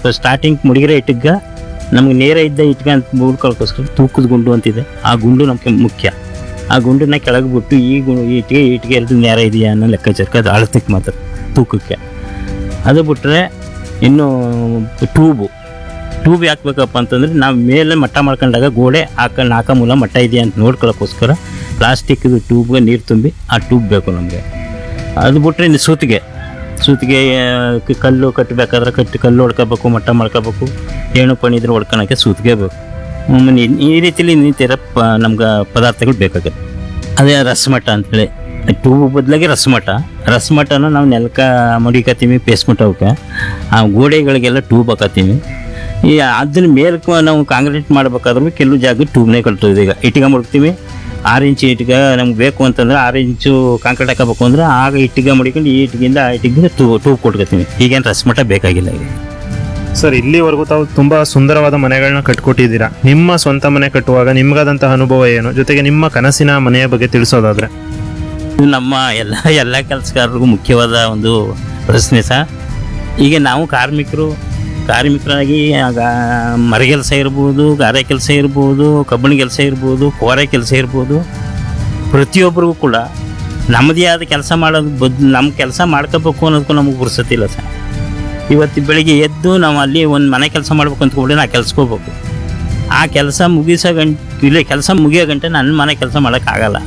starting Mudigere ಇಟ್ಟಿಗೆ ನಮ್ಗೆ ನೇರ ಇದ್ದ ಇಟ್ಗೆ ಅಂತ ಉಳ್ಕೊಳಕ್ಕೋಸ್ಕರ ತೂಕದ ಗುಂಡು ಅಂತಿದೆ ಆ ಗುಂಡು ನಮಗೆ ಮುಖ್ಯ ಆ ಗುಂಡನ್ನ ಕೆಳಗೆ ಬಿಟ್ಟು ಈ ಗು ಈ ಇಟ್ಟಿಗೆ ಈ ಇಟ್ಟಿಗೆ ಎರಡು ನೇರ ಇದೆಯಾ ಅನ್ನೋ ಲೆಕ್ಕಾಚಾರಕ್ಕೆ ಅದು ಅಳತಕ್ಕೆ ಮಾತ್ರ ತೂಕಕ್ಕೆ ಅದು ಬಿಟ್ಟರೆ ಇನ್ನು ಟ್ಯೂಬು ಟ್ಯೂಬ್ ಯಾಕೆ ಬೇಕಪ್ಪ ಅಂತಂದ್ರೆ ನಾವು ಮೇಲೆ ಮಟ್ಟ ಮಾಡ್ಕೊಂಡಾಗ ಗೋಡೆ ಹಾಕೊಂಡು ನಾಲ್ಕ ಮೂಲ ಮಟ್ಟ ಇದೆಯಾ ಅಂತ ನೋಡ್ಕೊಳ್ಳೋಕ್ಕೋಸ್ಕರ ಪ್ಲಾಸ್ಟಿಕ್ದು ಟ್ಯೂಬ್ಗೆ ನೀರು ತುಂಬಿ ಆ ಟ್ಯೂಬ್ ಬೇಕು ನಮಗೆ ಅದು ಬಿಟ್ಟರೆ ಇನ್ನು ಸೂತಿಗೆ ಸೂತಿಗೆ ಆ, ಕ- ಕಲ್ಲು ಕಟ್ಟಬೇಕಾದ್ರೆ ಕಟ್ಟಿ ಕಲ್ಲು ಹೊಡ್ಕೋಬೇಕು ಮಟ್ಟ ಮಾಡ್ಕೋಬೇಕು ಏಣು ಪಣಿ ಇದ್ರೆ ಹೊಡ್ಕೊಳಕ್ಕೆ ಸೂತಿಗೆ ಬೇಕು ಹ್ಮ್, ಈ- ಈ ರೀತಿಲಿ ನಿಂತಿರ ಪ ನಮ್ಗೆ ಪದಾರ್ಥಗಳು ಬೇಕಾಗುತ್ತೆ ಅದೇ ರಸಮಟ್ಟ ಅಂತೇಳಿ ಟ್ಯೂಬ್ ಬದಲಾಗಿ ರಸಮಟ್ಟ ರಸಮಟ್ಟನ ನಾವು ನೆಲಕ ಮಡಿಕತ್ತೀವಿ ಪೇಸ್ಮಟ್ಟ ಅವಕ್ಕೆ ಆ ಗೋಡೆಗಳಿಗೆಲ್ಲ ಟ್ಯೂಬ್ ಹಾಕತ್ತೀವಿ ಈ ಅದ್ರ ಮೇಲ್ಕ ನಾವು ಕಾಂಕ್ರೀಟ್ ಮಾಡ್ಬೇಕಾದ್ರೂ ಕೆಲವು ಜಾಗ ಟ್ಯೂಬ್ನೇ ಕಟ್ತದೆ ಈಗ ಇಟ್ಟಿಗೆ ಮುಡ್ತೀವಿ ಆರು ಇಂಚು ಇಟ್ಟಿಗೆ ನಮ್ಗೆ ಬೇಕು ಅಂತಂದ್ರೆ ಆರು ಇಂಚು ಕಾಂಕ್ರೀಟ್ ಹಾಕಬೇಕು ಅಂದ್ರೆ ಆಗ ಇಟ್ಟಿಗೆ ಮಡಿಕೊಂಡು ಈ ಇಟ್ಟಿಗೆಯಿಂದ ಆ ಇಟ್ಟಿಗೆ ಟೂ ಟ್ಯೂಬ್ ಕೊಟ್ಕೊತೀವಿ ಈಗೇನು ರಸಮಟ್ಟ ಬೇಕಾಗಿಲ್ಲ ಈಗ ಸರ್ ಇಲ್ಲಿವರೆಗೂ ತಾವು ತುಂಬಾ ಸುಂದರವಾದ ಮನೆಗಳನ್ನ ಕಟ್ಕೊಟ್ಟಿದ್ದೀರಾ ನಿಮ್ಮ ಸ್ವಂತ ಮನೆ ಕಟ್ಟುವಾಗ ನಿಮ್ಗಾದಂತಹ ಅನುಭವ ಏನು ಜೊತೆಗೆ ನಿಮ್ಮ ಕನಸಿನ ಮನೆಯ ಬಗ್ಗೆ ತಿಳಿಸೋದಾದ್ರೆ ಇದು ನಮ್ಮ ಎಲ್ಲ ಎಲ್ಲ ಕೆಲಸಗಾರರಿಗೂ ಮುಖ್ಯವಾದ ಒಂದು ಪ್ರಶ್ನೆ ಸಹ ಈಗ ನಾವು ಕಾರ್ಮಿಕರು ಕಾರ್ಮಿಕರಾಗಿ ಆಗ ಮರ ಕೆಲಸ ಇರ್ಬೋದು ಗಾರೆ ಕೆಲಸ ಇರ್ಬೋದು ಕಬ್ಬಣ ಕೆಲಸ ಇರ್ಬೋದು ಕೋರೆ ಕೆಲಸ ಇರ್ಬೋದು ಪ್ರತಿಯೊಬ್ಬರಿಗೂ ಕೂಡ ನಮ್ಮದೇ ಆದ ಕೆಲಸ ಮಾಡೋದು ಬದ್ ನಮ್ಮ ಕೆಲಸ ಮಾಡ್ಕೋಬೇಕು ಅನ್ನೋದಕ್ಕೂ ನಮಗೆ ಪುರ್ಸತ್ತಿಲ್ಲ ಸರ್ ಇವತ್ತು ಬೆಳಿಗ್ಗೆ ಎದ್ದು ನಾವು ಅಲ್ಲಿ ಒಂದು ಮನೆ ಕೆಲಸ ಮಾಡ್ಬೇಕು ಅಂದ್ಕೊಂಡ್ರೆ ನಾ ಕೆಲ್ಸಕ್ಕೆ ಹೋಗ್ಬೇಕು ಆ ಕೆಲಸ ಮುಗಿಸೋ ಗಂಟೆ ಇಲ್ಲ ಕೆಲಸ ಮುಗಿಯೋ ಗಂಟೆ ನನ್ನ ಮನೆ ಕೆಲಸ ಮಾಡೋಕ್ಕಾಗಲ್ಲ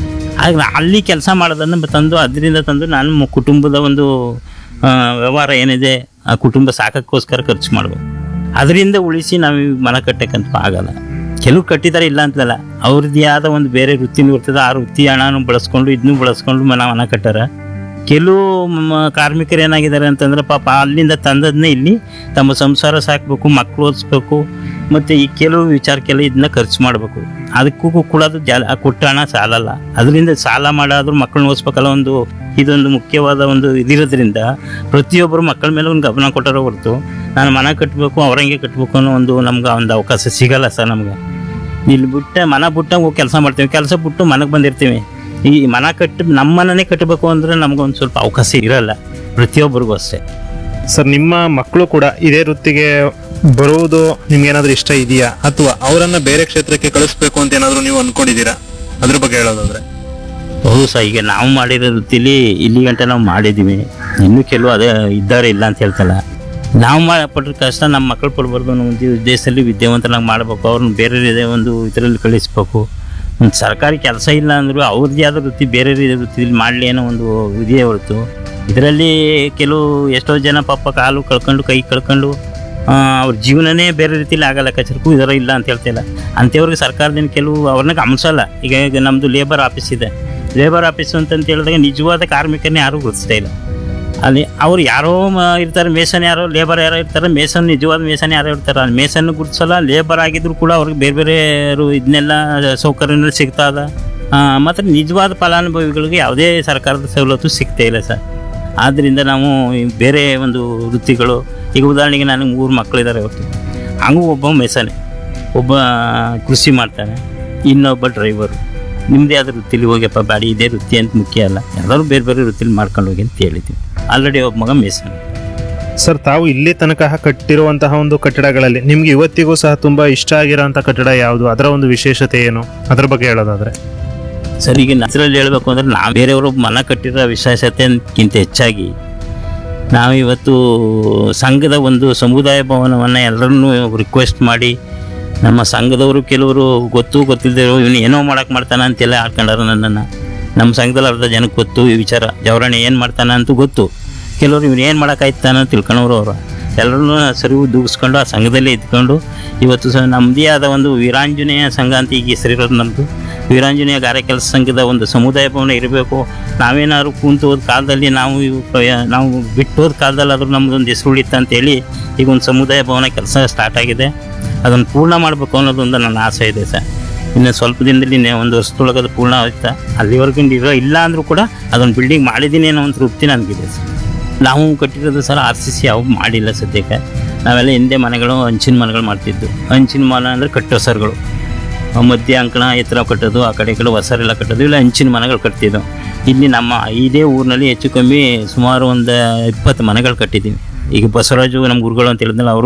ಆಗ ನಾ ಅಲ್ಲಿ ಕೆಲಸ ಮಾಡೋದನ್ನು ತಂದು ಅದರಿಂದ ತಂದು ನಾನು ಮು- ಕುಟುಂಬದ ಒಂದು ಆ, ವ್ಯವಹಾರ ಏನಿದೆ ಆ ಕುಟುಂಬ ಸಾಕಕ್ಕೋಸ್ಕರ ಖರ್ಚು ಮಾಡಬೇಕು ಅದರಿಂದ ಉಳಿಸಿ ನಾವು ಈ ಮನೆ ಕಟ್ಟಕ್ಕಂತೂ ಆಗಲ್ಲ ಕೆಲವು ಕಟ್ಟಿದ್ದಾರೆ ಇಲ್ಲ ಅಂತಲ್ಲ ಅವ್ರದ್ದೇ ಆದ ಒಂದು ಬೇರೆ ವೃತ್ತಿನೂ ಇರ್ತದೆ ಆ ವೃತ್ತಿ ಹಣನೂ ಬಳಸ್ಕೊಂಡು ಇದನ್ನೂ ಬಳಸ್ಕೊಂಡು ಮನ ಮನ ಕಟ್ಟಾರ ಕೆಲವು ಮ- ಕಾರ್ಮಿಕರು ಏನಾಗಿದ್ದಾರೆ ಅಂತಂದ್ರೆ ಪಾಪ ಅಲ್ಲಿಂದ ತಂದದನ್ನೇ ಇಲ್ಲಿ ತಮ್ಮ ಸಂಸಾರ ಸಾಕಬೇಕು ಮಕ್ಕಳು ಓದಿಸ್ಬೇಕು ಮತ್ತು ಈ ಕೆಲವು ವಿಚಾರಕ್ಕೆಲ್ಲ ಇದನ್ನ ಖರ್ಚು ಮಾಡಬೇಕು ಅದಕ್ಕೂ ಕೂಡ ಅದು ಜಾ ಆ ಕೊಟ್ಟ ಹಣ ಸಾಲಲ್ಲ ಅದರಿಂದ ಸಾಲ ಮಾಡಾದ್ರೂ ಮಕ್ಕಳನ್ನ ಓದಿಸ್ಬೇಕಲ್ಲ ಒಂದು ಇದೊಂದು ಮುಖ್ಯವಾದ ಒಂದು ಇದಿರೋದ್ರಿಂದ ಪ್ರತಿಯೊಬ್ಬರು ಮಕ್ಕಳ ಮೇಲೆ ಒಂದು ಗಮನ ಕೊಟ್ಟರೋ ಹೊರತು ನಾನು ಮನೆ ಕಟ್ಟಬೇಕು ಅವರಂಗೆ ಕಟ್ಟಬೇಕು ಅನ್ನೋ ಒಂದು ನಮ್ಗೆ ಒಂದು ಅವಕಾಶ ಸಿಗಲ್ಲ ಸರ್ ನಮಗೆ ಇಲ್ಲಿ ಬಿಟ್ಟೆ ಮನ ಬಿಟ್ಟ ಹೋಗಿ ಕೆಲಸ ಮಾಡ್ತೀವಿ ಕೆಲಸ ಬಿಟ್ಟು ಮನೆಗೆ ಬಂದಿರ್ತೀವಿ ಈ ಮನ ಕಟ್ಟಿ ನಮ್ಮ ಮನನೇ ಕಟ್ಟಬೇಕು ಅಂದರೆ ನಮ್ಗೊಂದು ಸ್ವಲ್ಪ ಅವಕಾಶ ಇರಲ್ಲ ಪ್ರತಿಯೊಬ್ಬರಿಗೂ ಅಷ್ಟೇ ಸರ್ ನಿಮ್ಮ ಮಕ್ಕಳು ಕೂಡ ಇದೇ ವೃತ್ತಿಗೆ ಬರುವುದು ನಿಮ್ಗೇನಾದ್ರೂ ಇಷ್ಟ ಇದೆಯಾ ಅಥವಾ ಅವರನ್ನ ಬೇರೆ ಕ್ಷೇತ್ರಕ್ಕೆ ಕಳಿಸ್ಬೇಕು ಅಂತ ಏನಾದ್ರು ನೀವು ಅನ್ಕೊಂಡಿದ್ದೀರಾ ಅದ್ರ ಬಗ್ಗೆ ಹೇಳೋದಾದ್ರೆ ಹೌದು ಸರ್ ಈಗ ನಾವು ಮಾಡಿರೋ ವೃತ್ತಿಲಿ ಇಲ್ಲಿ ಗಂಟೆ ನಾವು ಮಾಡಿದ್ದೀವಿ ಇನ್ನೂ ಕೆಲವು ಅದೇ ಇದ್ದಾರೆ ಇಲ್ಲ ಅಂತ ಹೇಳ್ತಲ್ಲ ನಾವು ಮಾ ಪಟ್ಟ ಕಷ್ಟ ನಮ್ಮ ಮಕ್ಕಳು ಪಡ್ಬಾರ್ದು ಅನ್ನೋ ಒಂದು ದೇಶದಲ್ಲಿ ವಿದ್ಯಾವಂತನಾಗಿ ಮಾಡಬೇಕು ಅವ್ರನ್ನ ಬೇರೆ ರೀತಿಯ ಒಂದು ಇದರಲ್ಲಿ ಕಳಿಸ್ಬೇಕು ಒಂದು ಸರ್ಕಾರಿ ಕೆಲಸ ಇಲ್ಲ ಅಂದರೂ ಅವ್ರದ್ದೇ ಆದ ವೃತ್ತಿ ಬೇರೆ ರೀತಿಯ ವೃತ್ತಿಯಲ್ಲಿ ಮಾಡಲಿ ಅನ್ನೋ ಒಂದು ಇದೆಯೇ ಹೊರತು ಇದರಲ್ಲಿ ಕೆಲವು ಎಷ್ಟೋ ಜನ ಪಾಪ ಕಾಲು ಕಳ್ಕೊಂಡು ಕೈ ಕಳ್ಕೊಂಡು ಆ, ಅವ್ರ ಜೀವನನೇ ಬೇರೆ ರೀತಿಲಿ ಆಗಲ್ಲ ಕಚರಕ್ಕೂ ಇದರ ಇಲ್ಲ ಅಂತ ಹೇಳ್ತಿಲ್ಲ ಅಂಥವ್ರಿಗೆ ಸರ್ಕಾರದಿಂದ ಕೆಲವು ಅವ್ರನ್ನ ಗಮನಿಸಲ್ಲ ಈಗ ಈಗ ನಮ್ಮದು ಲೇಬರ್ ಆಫೀಸ್ ಇದೆ ಲೇಬರ್ ಆಫೀಸ್ ಅಂತಂತ ಹೇಳಿದಾಗ ನಿಜವಾದ ಕಾರ್ಮಿಕರನ್ನ ಯಾರೂ ಗುರುತಿಸ್ತಾ ಇಲ್ಲ ಅಲ್ಲಿ ಅವ್ರು ಯಾರೋ ಮ- ಇರ್ತಾರೆ ಮೇಸನ್ ಯಾರೋ ಲೇಬರ್ ಯಾರೋ ಇರ್ತಾರೆ ಮೇಸನ್ ನಿಜವಾದ ಮೇಸನ್ ಯಾರೋ ಇರ್ತಾರೆ ಅಲ್ಲಿ ಮೇಸನ್ ಗುರುತಿಸಲ್ಲ ಲೇಬರ್ ಆಗಿದ್ರು ಕೂಡ ಅವ್ರಿಗೆ ಬೇರೆ ಬೇರೆ ಇದನ್ನೆಲ್ಲ ಸೌಕರ್ಯಗಳು ಸಿಗ್ತಾ ಅದ ಮತ್ತು ನಿಜವಾದ ಫಲಾನುಭವಿಗಳಿಗೆ ಯಾವುದೇ ಸರ್ಕಾರದ ಸವಲತ್ತು ಸಿಗ್ತಾ ಇಲ್ಲ ಸರ್ ಆದ್ದರಿಂದ ನಾವು ಈ ಬೇರೆ ಒಂದು ವೃತ್ತಿಗಳು ಈಗ ಉದಾಹರಣೆಗೆ ನನಗೆ ಮೂರು ಮಕ್ಕಳಿದ್ದಾರೆ ಇವತ್ತು ಹಂಗೂ ಒಬ್ಬ ಮೆಸನೆ ಒಬ್ಬ ಕೃಷಿ ಮಾಡ್ತಾನೆ ಇನ್ನೊಬ್ಬ ಡ್ರೈವರು ನಿಮ್ಮದೇ ಆದ ವೃತ್ತಿಲಿ ಹೋಗ್ಯಪ್ಪ ಬಾಡಿ ಇದೇ ವೃತ್ತಿ ಅಂತ ಮುಖ್ಯ ಅಲ್ಲ ಯಾವ್ದಾದ್ರು ಬೇರೆ ಬೇರೆ ವೃತ್ತಿಲಿ ಮಾಡ್ಕೊಂಡು ಹೋಗಿ ಅಂತ ಹೇಳಿದ್ದೀವಿ ಆಲ್ರೆಡಿ ಒಬ್ಬ ಮಗ ಮೆಸನೆ ಸರ್ ತಾವು ಇಲ್ಲಿ ತನಕ ಕಟ್ಟಿರುವಂತಹ ಒಂದು ಕಟ್ಟಡಗಳಲ್ಲಿ ನಿಮ್ಗೆ ಇವತ್ತಿಗೂ ಸಹ ತುಂಬಾ ಇಷ್ಟ ಆಗಿರೋಂಥ ಕಟ್ಟಡ ಯಾವುದು ಅದರ ಒಂದು ವಿಶೇಷತೆ ಏನು ಅದ್ರ ಬಗ್ಗೆ ಹೇಳೋದಾದ್ರೆ ಸರ್ ಈಗ ನಸರಲ್ಲಿ ಹೇಳಬೇಕು ಅಂದರೆ ನಾವು ಬೇರೆಯವರು ಮನ ಕಟ್ಟಿರೋ ವಿಶೇಷತೆಗಿಂತ ಹೆಚ್ಚಾಗಿ ನಾವು ಇವತ್ತು ಸಂಘದ ಒಂದು ಸಮುದಾಯ ಭವನವನ್ನು ಎಲ್ಲರನ್ನೂ ರಿಕ್ವೆಸ್ಟ್ ಮಾಡಿ ನಮ್ಮ ಸಂಘದವರು ಕೆಲವರು ಗೊತ್ತು ಗೊತ್ತಿಲ್ಲದೆ ಇವನು ಏನೋ ಮಾಡಕ್ಕೆ ಮಾಡ್ತಾನೆ ಅಂತೆಲ್ಲ ಆಡ್ಕೊಂಡಾರ ನನ್ನನ್ನು ನಮ್ಮ ಸಂಘದಲ್ಲಿ ಅರ್ಧ ಜನಕ್ಕೆ ಗೊತ್ತು ಈ ವಿಚಾರ ಜವರಾಣಿ ಏನು ಮಾಡ್ತಾನೆ ಅಂತೂ ಗೊತ್ತು ಕೆಲವರು ಇವನು ಏನು ಮಾಡೋಕ್ಕಾಯ್ತಾನ ತಿಳ್ಕೊಳೋರು ಅವರು ಎಲ್ಲರನ್ನೂ ಸರಿವು ದೂಗಿಸ್ಕೊಂಡು ಆ ಸಂಘದಲ್ಲೇ ಇದ್ಕೊಂಡು ಇವತ್ತು ಸಹ ನಮ್ಮದೇ ಆದ ಒಂದು ವೀರಾಂಜನೇಯ ಸಂಘ ಅಂತ ಈಗ ಹೆಸರಿರೋದು ನಮ್ಮದು ವೀರಾಂಜನೇಯ ಗಾರೆ ಕೆಲಸ ಸಂಘದ ಒಂದು ಸಮುದಾಯ ಭವನ ಇರಬೇಕು ನಾವೇನಾದ್ರು ಕೂತು ಹೋದ ಕಾಲದಲ್ಲಿ ನಾವು ಇವು ಪ್ರಯ- ನಾವು ಬಿಟ್ಟು ಹೋದ ಕಾಲದಲ್ಲಿ ಆದರೂ ನಮ್ಮದೊಂದು ಹೆಸರು ಉಳಿತು ಅಂತೇಳಿ ಈಗ ಒಂದು ಸಮುದಾಯ ಭವನ ಕೆಲಸ ಸ್ಟಾರ್ಟ್ ಆಗಿದೆ ಅದನ್ನು ಪೂರ್ಣ ಮಾಡಬೇಕು ಅನ್ನೋದೊಂದು ನನ್ನ ಆಸೆ ಇದೆ ಸರ್ ಇನ್ನು ಸ್ವಲ್ಪ ದಿನದಲ್ಲಿ ಇನ್ನೇ ಒಂದು ವರ್ಷದೊಳಗೆ ಅದು ಪೂರ್ಣ ಆಯ್ತಾ ಅಲ್ಲಿವರೆಗೂ ಇರೋ ಇಲ್ಲ ಅಂದರೂ ಕೂಡ ಅದೊಂದು ಬಿಲ್ಡಿಂಗ್ ಮಾಡಿದ್ದೀನಿ ಅನ್ನೋ ಒಂದು ತೃಪ್ತಿ ನನಗಿದೆ ಸರ್ ನಾವು ಕಟ್ಟಿರೋದು ಸರ್ ಆರ್ ಸಿ ಸಿ ಯಾವ ಮಾಡಿಲ್ಲ ಸದ್ಯಕ್ಕೆ ನಾವೆಲ್ಲ ಹಿಂದೆ ಮನೆಗಳು ಹಂಚಿನ ಮನೆಗಳು ಮಾಡ್ತಿದ್ದು ಹಂಚಿನ ಮನೆ ಅಂದರೆ ಕಟ್ಟೋ ಸರ್ಗಳು ಮಧ್ಯ ಅಂಕಣ ಎತ್ತರ ಕಟ್ಟೋದು ಆ ಕಡೆ ಈ ಕಡೆ ಹೊಸರೆಲ್ಲ ಕಟ್ಟೋದು ಇಲ್ಲ ಹಂಚಿನ ಮನೆಗಳು ಕಟ್ತಿದ್ದು ಇಲ್ಲಿ ನಮ್ಮ ಇದೇ ಊರಿನಲ್ಲಿ ಹೆಚ್ಚು ಕಮ್ಮಿ ಸುಮಾರು ಒಂದು ಇಪ್ಪತ್ತು ಮನೆಗಳು ಕಟ್ಟಿದ್ದೀವಿ ಈಗ ಬಸವರಾಜು ನಮ್ಮ ಗುರುಗಳು ಅಂತ ಹೇಳಿದ್ನಲ್ಲ ಅವರು